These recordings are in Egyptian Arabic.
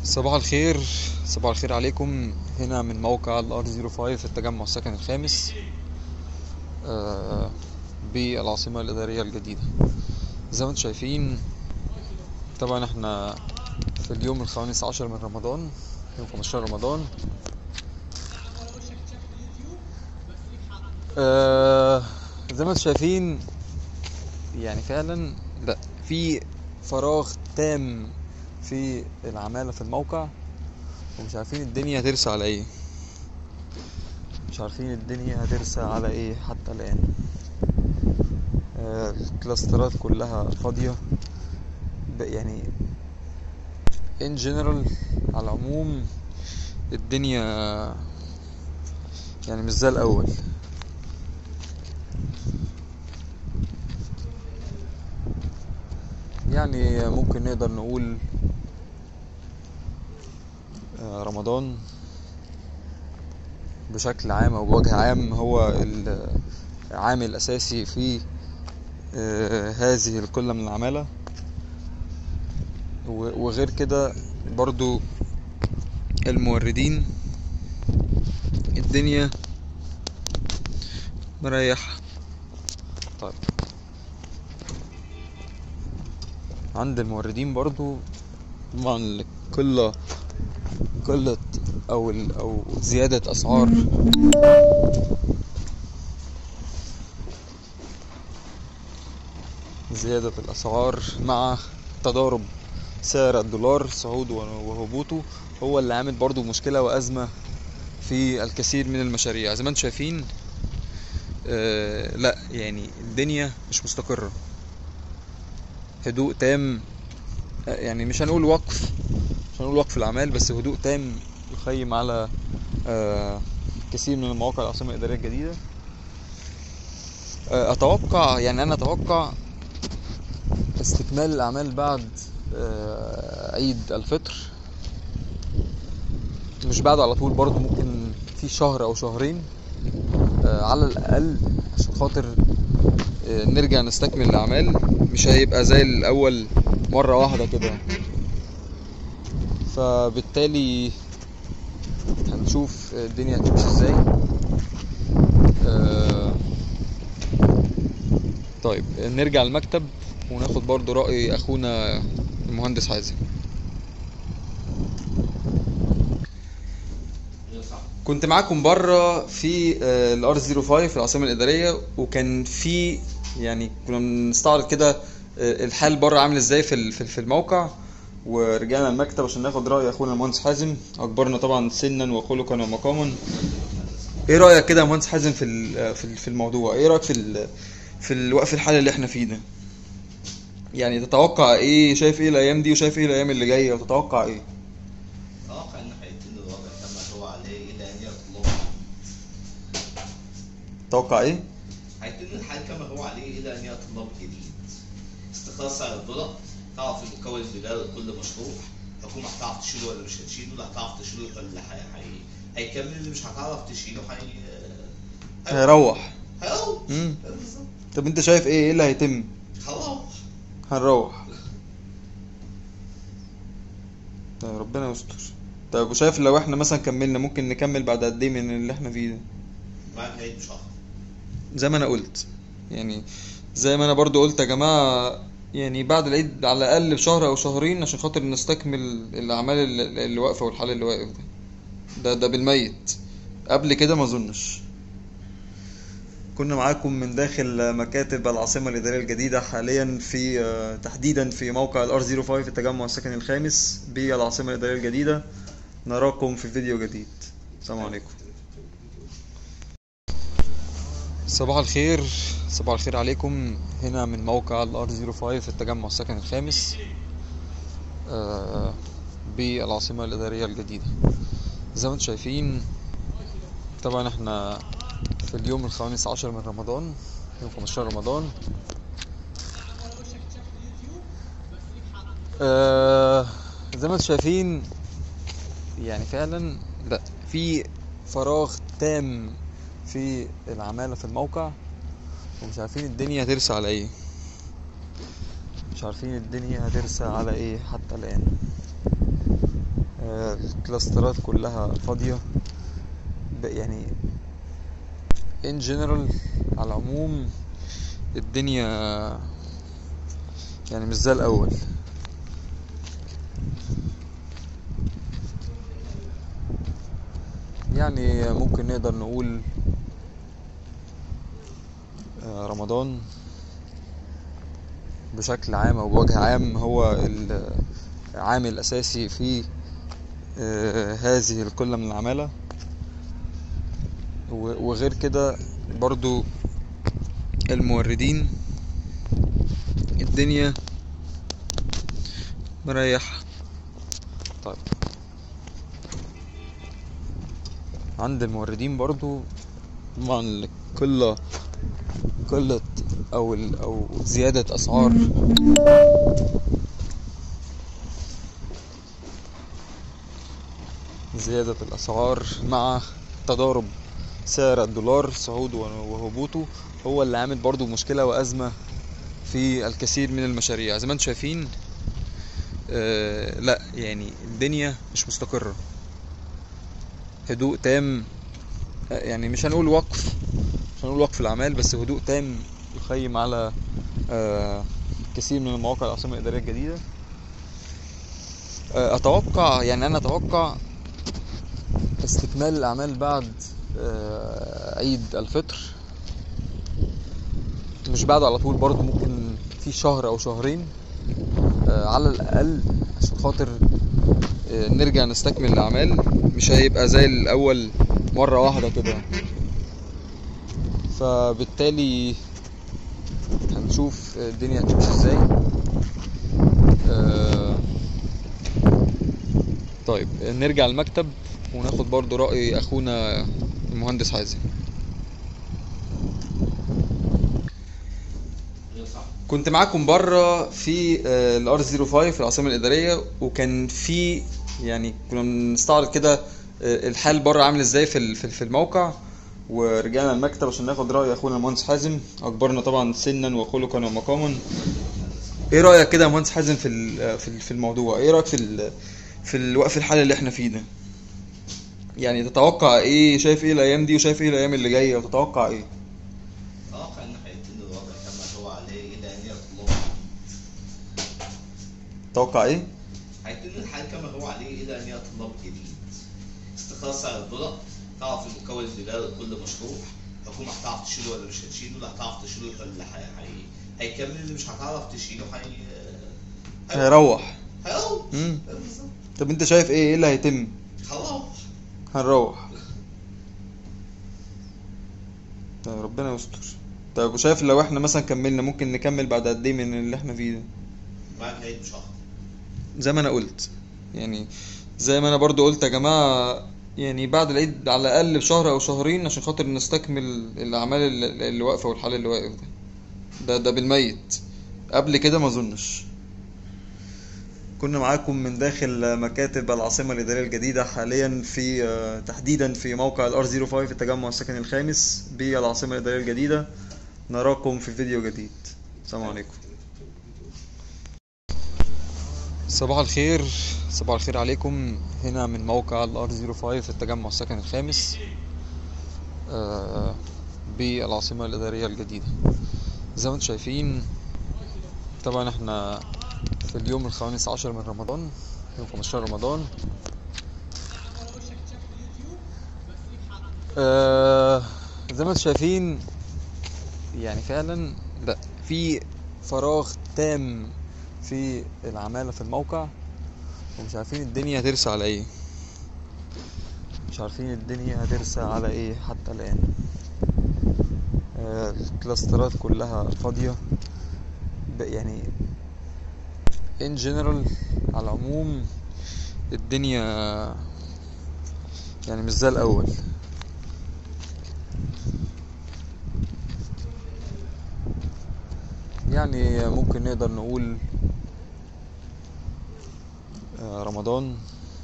صباح الخير صباح الخير عليكم هنا من موقع الار 05 في التجمع السكني الخامس آه، بالعاصمة الإدارية الجديدة زي ما انتم شايفين طبعا احنا في اليوم الخامس عشر من رمضان يوم 15 رمضان آه، زي ما انتم شايفين يعني فعلا لا في فراغ تام في العمالة في الموقع ومش عارفين الدنيا هترسى على ايه مش عارفين الدنيا هترسى على ايه حتى الآن آه، الكلاسترات كلها فاضية ب- يعني in general على العموم الدنيا يعني مش زي الأول يعني ممكن نقدر نقول آه، رمضان بشكل عام او بوجه عام هو العامل الاساسي في آه، هذه القلة من العمالة و- وغير كده برضو الموردين الدنيا مريح طيب عند الموردين برضو طبعا القلة قلة أو ال- أو زيادة أسعار زيادة الأسعار مع تضارب سعر الدولار صعوده وهبوطه هو اللي عامل برضو مشكلة وأزمة في الكثير من المشاريع زي ما انتم شايفين آه لا يعني الدنيا مش مستقرة هدوء تام آه، يعني مش هنقول وقف مش هنقول وقف الأعمال بس هدوء تام يخيم على آه، كثير من المواقع العاصمة الإدارية الجديدة آه، أتوقع يعني أنا أتوقع استكمال الأعمال بعد آه، عيد الفطر مش بعد على طول برضو ممكن في شهر أو شهرين آه، على الأقل عشان خاطر آه، نرجع نستكمل الأعمال مش هيبقى زي الأول مرة واحدة كده فبالتالي هنشوف الدنيا هتمشي ازاي آه، طيب نرجع المكتب وناخد برضو رأي أخونا المهندس حازم كنت معاكم بره في الار 05 في العاصمه الاداريه وكان في يعني كنا بنستعرض كده آه، الحال بره عامل ازاي في ال- في في الموقع ورجعنا المكتب عشان ناخد راي اخونا المهندس حازم اكبرنا طبعا سنا وخلقا ومقاما ايه رايك كده يا مهندس حازم في ال- في ال- في الموضوع ايه رايك في ال- في الوقف الحالي اللي احنا فيه ده يعني تتوقع ايه شايف ايه الايام دي وشايف ايه الايام اللي جايه وتتوقع ايه أتوقع إن هيتم الوضع كما هو عليه إلى أن يأتي الله تتوقع ايه هيتم الحال كما هو عليه إلى أن يأتي الله الجديد استقرار سعر الدولار تعرف المكون الدولاري لكل مشروع الحكومة هتعرف تشيله ولا مش هتشيله لا هتعرف تشيله ولا هي هي هيكمل اللي مش هتعرف تشيله هي هيروح هيروح مم. بالظبط طب انت شايف ايه ايه اللي هيتم هيروح هنروح طيب ربنا يستر طيب وشايف لو احنا مثلا كملنا ممكن نكمل بعد قد ايه من اللي احنا فيه ده مع نهاية شهر زي ما انا قلت يعني زي ما انا برضو قلت يا جماعة يعني بعد العيد على الاقل بشهر او شهرين عشان خاطر نستكمل الاعمال اللي اللي واقفة والحال اللي واقف ده ده ده بالميت قبل كده ما اظنش كنا معاكم من داخل مكاتب العاصمة الإدارية الجديدة حاليا في آه، تحديدا في موقع الار 05 في التجمع السكني الخامس بالعاصمة الإدارية الجديدة نراكم في فيديو جديد السلام عليكم صباح الخير صباح الخير عليكم هنا من موقع الار 05 في التجمع السكني الخامس آه، بالعاصمة الإدارية الجديدة زي ما انتم شايفين طبعا احنا في اليوم الخامس عشر من رمضان يوم 15 رمضان آه زي ما انتم شايفين يعني فعلا لا في فراغ تام في العمالة في الموقع ومش عارفين الدنيا هترسى على ايه مش عارفين الدنيا هترسى على ايه حتى الآن آه، الكلاسترات كلها فاضية ب- يعني in general على العموم الدنيا يعني مش زي الأول يعني ممكن نقدر نقول آه، رمضان بشكل عام او بوجه عام هو العامل الاساسي في آه، هذه القلة من العمالة و- وغير كده برضو الموردين الدنيا مريح طيب عند الموردين برضو طبعا قلة قلة او ال- او زيادة اسعار زيادة الاسعار مع تضارب سعر الدولار صعوده وهبوطه هو اللي عامل برضو مشكلة وازمة في الكثير من المشاريع زي ما انتم شايفين آه لا يعني الدنيا مش مستقرة هدوء تام آه، يعني مش هنقول وقف مش هنقول وقف الأعمال بس هدوء تام يخيم على آه، كثير من المواقع العاصمة الإدارية الجديدة آه، أتوقع يعني أنا أتوقع استكمال الأعمال بعد آه، عيد الفطر مش بعد على طول برضو ممكن في شهر أو شهرين آه، على الأقل عشان خاطر آه، نرجع نستكمل الأعمال مش هيبقى زي الأول مرة واحدة كده فبالتالي هنشوف الدنيا هتمشي ازاي آه، طيب نرجع المكتب وناخد برضو رأي أخونا المهندس حازم ايوه صح كنت معاكم بره في الار 05 في العاصمه الاداريه وكان في يعني كنا بنستعرض كده آه، الحال بره عامل ازاي في ال- في في الموقع ورجعنا المكتب عشان ناخد راي اخونا المهندس حازم اكبرنا طبعا سنا وخلقا ومقاما ايه رايك كده يا مهندس حازم في ال- في ال- في الموضوع ايه رايك في ال- في الوقف الحالي اللي احنا فيه ده يعني تتوقع ايه شايف ايه الايام دي وشايف ايه الايام اللي جايه وتتوقع ايه اتوقع ان هيتم الوضع كما هو عليه الى ان يطلب الله تتوقع ايه هيتم الحال كما هو عليه الى ان ياتي الله جديد استقرار سعر الدولار تعرف المكون الدولاري لكل مشروع الحكومه هتعرف تشيله ولا مش هتشيله اللي هتعرف تشيله يبقى اللي هي... هي... هيكمل اللي مش هتعرف تشيله هي هيروح هيروح مم. بالظبط طب انت شايف ايه ايه اللي هيتم هيروح هنروح طيب ربنا يستر طيب وشايف لو احنا مثلا كملنا ممكن نكمل بعد قد ايه من اللي احنا فيه ده بعد العيد بشهر زي ما انا قلت يعني زي ما انا برضو قلت يا جماعة يعني بعد العيد على الاقل بشهر او شهرين عشان خاطر نستكمل الاعمال اللي اللي واقفة والحال اللي واقف ده ده ده بالميت قبل كده ما اظنش كنا معاكم من داخل مكاتب العاصمة الإدارية الجديدة حاليا في آه، تحديدا في موقع الار 05 التجمع السكني الخامس بالعاصمة الإدارية الجديدة نراكم في فيديو جديد السلام عليكم صباح الخير صباح الخير عليكم هنا من موقع الار 05 في التجمع السكني الخامس آه، بالعاصمة الإدارية الجديدة زي ما انتم شايفين طبعا احنا في اليوم الخامس عشر من رمضان يوم 15 رمضان آه زي ما انتم شايفين يعني فعلا لا في فراغ تام في العمالة في الموقع ومش عارفين الدنيا هترسى على ايه مش عارفين الدنيا هترسى على ايه حتى الآن آه الكلاسترات كلها فاضية ب- يعني in general على العموم الدنيا يعني مش زي الأول يعني ممكن نقدر نقول آه، رمضان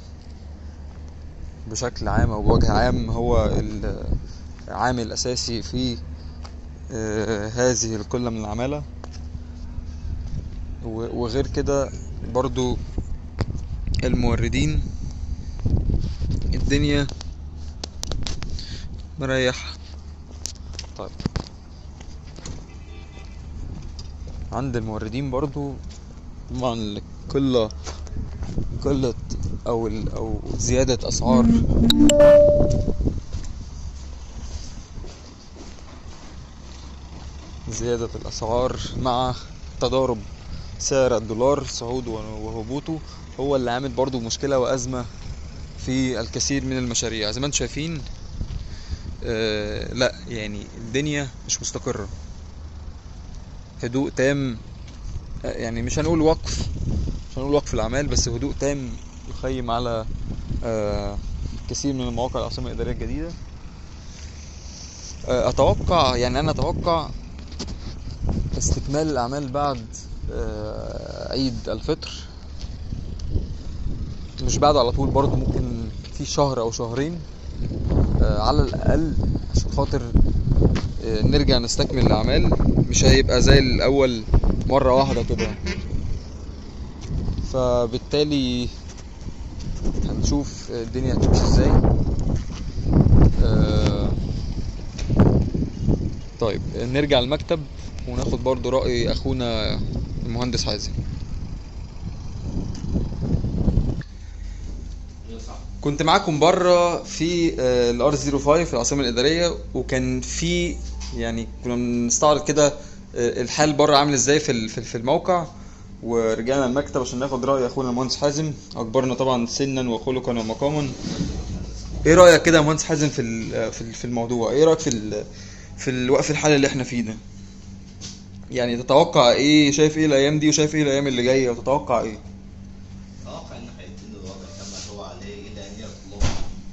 بشكل عام أو بوجه عام هو العامل الأساسي في آه، هذه القلة من العمالة و- وغير كده برضو الموردين الدنيا مريح طيب عند الموردين برضو طبعا كل قلة أو ال- أو زيادة أسعار زيادة الأسعار مع تضارب سعر الدولار صعوده وهبوطه هو اللي عامل برضو مشكلة وأزمة في الكثير من المشاريع زي ما انتم شايفين آه لا يعني الدنيا مش مستقرة هدوء تام آه، يعني مش هنقول وقف مش هنقول وقف الأعمال بس هدوء تام يخيم على آه كثير من المواقع العاصمة الإدارية الجديدة آه أتوقع يعني أنا أتوقع استكمال الأعمال بعد آه عيد الفطر مش بعد على طول برضه ممكن في شهر أو شهرين آه على الأقل عشان خاطر آه نرجع نستكمل الأعمال مش هيبقى زي الأول مرة واحدة كده فبالتالي هنشوف الدنيا هتمشي ازاي آه، طيب نرجع المكتب وناخد برضو رأي أخونا المهندس حازم صح كنت معاكم بره في الار 05 في العاصمه الاداريه وكان في يعني كنا بنستعرض كده آه، الحال بره عامل ازاي في ال- في في الموقع ورجعنا المكتب عشان ناخد راي اخونا المهندس حازم اكبرنا طبعا سنا وخلقا ومقاما ايه رايك كده يا مهندس حازم في ال- في ال- في الموضوع ايه رايك في ال- في الوقف الحالي اللي احنا فيه ده يعني تتوقع ايه شايف ايه الايام دي وشايف ايه الايام اللي جايه وتتوقع ايه اتوقع ان هيتم الوضع كما هو عليه الى ان ياتي الله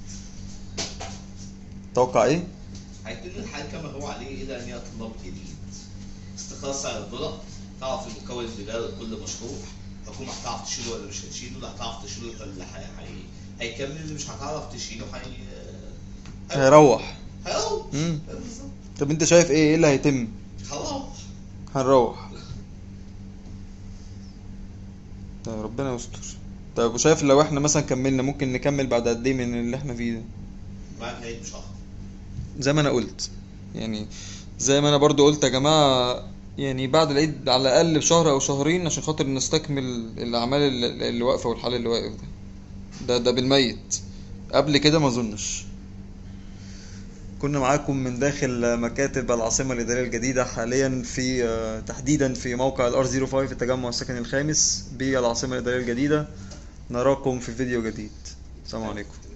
تتوقع ايه هيتم الحال كما هو عليه الى ان ياتي الله الجديد استقرار سعر الدولار تعرف المكون الدولاري لكل مشروع الحكومه هتعرف تشيله ولا مش هتشيله اللي هتعرف تشيله اللي هي هي هيكمل اللي مش هتعرف تشيله هي هيروح هيروح مم. بالظبط طب انت شايف ايه ايه اللي هيتم هيروح هنروح طيب ربنا يستر طيب وشايف لو احنا مثلا كملنا ممكن نكمل بعد قد ايه من اللي احنا فيه ده بعد نهايه شهر زي ما انا قلت يعني زي ما انا برضو قلت يا جماعة يعني بعد العيد على الاقل بشهر او شهرين عشان خاطر نستكمل الاعمال اللي اللي واقفة والحال اللي واقف ده ده ده بالميت قبل كده ما اظنش كنا معاكم من داخل مكاتب العاصمة الإدارية الجديدة حاليا في آه، تحديدا في موقع الار 05 في التجمع السكني الخامس بالعاصمة الإدارية الجديدة نراكم في فيديو جديد السلام عليكم